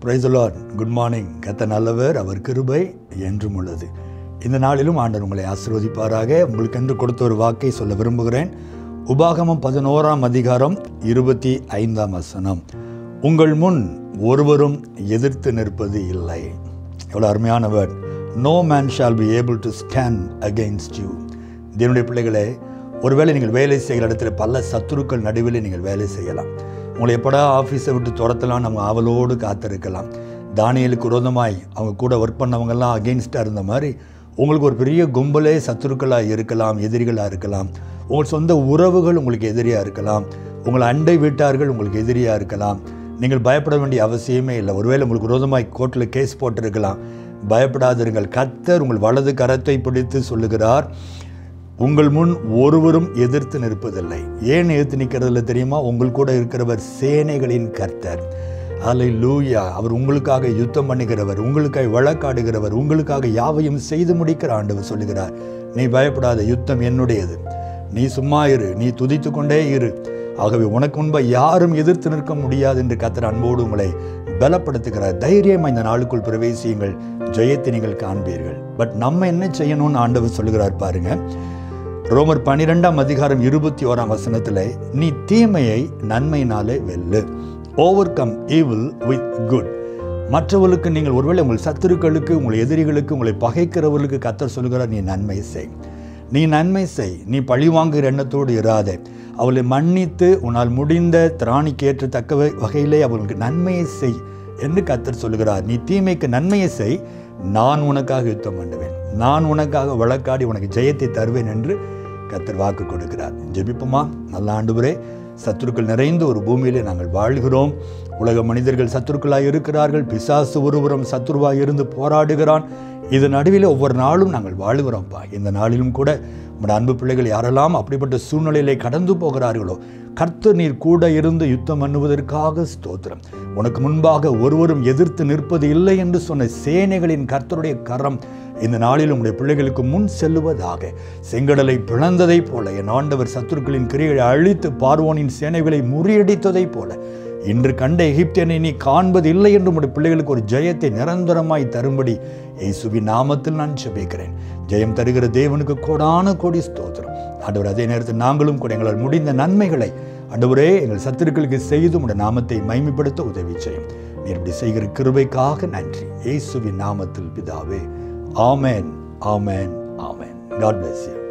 price Lord good morning கத்த நல்லவர் அவர் கிருபை என்றும் உள்ளது இந்த நாளிலும் ஆண்டவர் உங்களை ஆசீர்வதிப்பாராக உங்களுக்கு என்று கொடுத்த ஒரு வாக்கை சொல்ல விரும்புகிறேன் உபாகமம் பதினோராம் அதிகாரம் இருபத்தி ஐந்தாம் வசனம் உங்கள் முன் ஒருவரும் எதிர்த்து நிற்பது இல்லை எவ்வளோ அருமையான word no man shall be able to stand against you தேவனுடைய பிள்ளைகளே ஒருவேளை நீங்கள் வேலை செய்கிற இடத்துல பல சத்துருக்கள் நடுவில் நீங்கள் வேலை செய்யலாம் உங்களை எப்படா ஆஃபீஸை விட்டு துரத்தலாம் நம்ம ஆவலோடு காத்திருக்கலாம் தானியலுக்கு விரோதமாய் அவங்க கூட ஒர்க் பண்ணவங்கெல்லாம் அகெயின்ஸ்டாக இருந்த மாதிரி உங்களுக்கு ஒரு பெரிய கும்பலே சத்துருக்களாக இருக்கலாம் எதிரிகளாக இருக்கலாம் உங்கள் சொந்த உறவுகள் உங்களுக்கு எதிரியாக இருக்கலாம் உங்கள் அண்டை வீட்டார்கள் உங்களுக்கு எதிரியாக இருக்கலாம் நீங்கள் பயப்பட வேண்டிய அவசியமே இல்லை ஒருவேளை உங்களுக்கு விரோதமாய் கோர்ட்டில் கேஸ் போட்டிருக்கலாம் பயப்படாதிருங்கள் கத்தர் உங்கள் வலது கரத்தை பிடித்து சொல்லுகிறார் உங்கள் முன் ஒருவரும் எதிர்த்து நிற்பதில்லை ஏன் எதிர்த்து நிற்கிறதில்ல தெரியுமா உங்கள் கூட இருக்கிறவர் சேனைகளின் கர்த்தர் அலை லூயா அவர் உங்களுக்காக யுத்தம் பண்ணுகிறவர் உங்களுக்காக வழக்காடுகிறவர் உங்களுக்காக யாவையும் செய்து முடிக்கிற ஆண்டவர் சொல்லுகிறார் நீ பயப்படாத யுத்தம் என்னுடையது நீ சும்மா இரு நீ துதித்து கொண்டே இரு ஆகவே உனக்கு முன்பா யாரும் எதிர்த்து நிற்க முடியாது என்று கத்தர் அன்போடு உங்களை பலப்படுத்துகிறார் தைரியமாக இந்த நாளுக்குள் பிரவேசியுங்கள் ஜெயத்தை நீங்கள் காண்பீர்கள் பட் நம்ம என்ன செய்யணும்னு ஆண்டவர் சொல்லுகிறார் பாருங்க ரோமர் பனிரெண்டாம் அதிகாரம் இருபத்தி ஓராம் வசனத்தில் நீ தீமையை நன்மையினாலே வெல்லு overcome evil with good மற்றவர்களுக்கு நீங்கள் ஒருவேளை உங்கள் சத்துருக்களுக்கு உங்கள் எதிரிகளுக்கு உங்களை பகைக்கிறவர்களுக்கு கத்தர் சொல்கிறார் நீ நன்மை செய் நீ நன்மை செய் நீ பழிவாங்குகிற எண்ணத்தோடு இராதே அவளை மன்னித்து உன்னால் முடிந்த திராணிக்கேற்ற தக்க வகையிலே அவர்களுக்கு நன்மையை செய் என்று கத்தர் சொல்கிறார் நீ தீமைக்கு நன்மையை செய் நான் உனக்காக யுத்தம் பண்ணுவேன் நான் உனக்காக வழக்காடி உனக்கு ஜெயத்தை தருவேன் என்று கத்தர் வாக்கு கொடுக்கிறார் ஜெபிப்போமா நல்ல ஆண்டுவரே சத்துருக்கள் நிறைந்த ஒரு பூமியிலே நாங்கள் வாழ்கிறோம் உலக மனிதர்கள் சத்துருக்களாய் இருக்கிறார்கள் பிசாசு ஒருபுறம் சத்துருவாய் இருந்து போராடுகிறான் இது நடுவில் ஒவ்வொரு நாளும் நாங்கள் வாழுகிறோம்ப்பா இந்த நாளிலும் கூட நம்முடைய அன்பு பிள்ளைகள் யாரெல்லாம் அப்படிப்பட்ட சூழ்நிலையிலே கடந்து போகிறார்களோ கர்த்தர் நீர் கூட இருந்து யுத்தம் பண்ணுவதற்காக ஸ்தோத்திரம் உனக்கு முன்பாக ஒருவரும் எதிர்த்து நிற்பது இல்லை என்று சொன்ன சேனைகளின் கர்த்தருடைய கரம் இந்த நாளில் உங்களுடைய பிள்ளைகளுக்கு முன் செல்லுவதாக செங்கடலை பிளந்ததைப் போல என் ஆண்டவர் சத்துருக்களின் கிரிகளை அழித்து பார்வோனின் சேனைகளை முறியடித்ததைப் போல இன்று கண்ட எகிப்தியனை நீ காண்பது இல்லை என்று உடைய பிள்ளைகளுக்கு ஒரு ஜெயத்தை நிரந்தரமாய் தரும்படி இயேசுவின் நாமத்தில் நான் ஜெபிக்கிறேன் ஜெயம் தருகிற தேவனுக்கு கோடான கோடி ஸ்தோத்திரம் ஆண்டவர் அதே நேரத்தில் நாங்களும் கூட எங்களால் முடிந்த நன்மைகளை ஆண்டவரே எங்கள் சத்துருக்களுக்கு செய்து உடைய நாமத்தை மைமைப்படுத்த உதவி செய்யும் நீர் இப்படி செய்கிற கிருபைக்காக நன்றி இயேசுவின் நாமத்தில் பிதாவே amen amen amen God bless you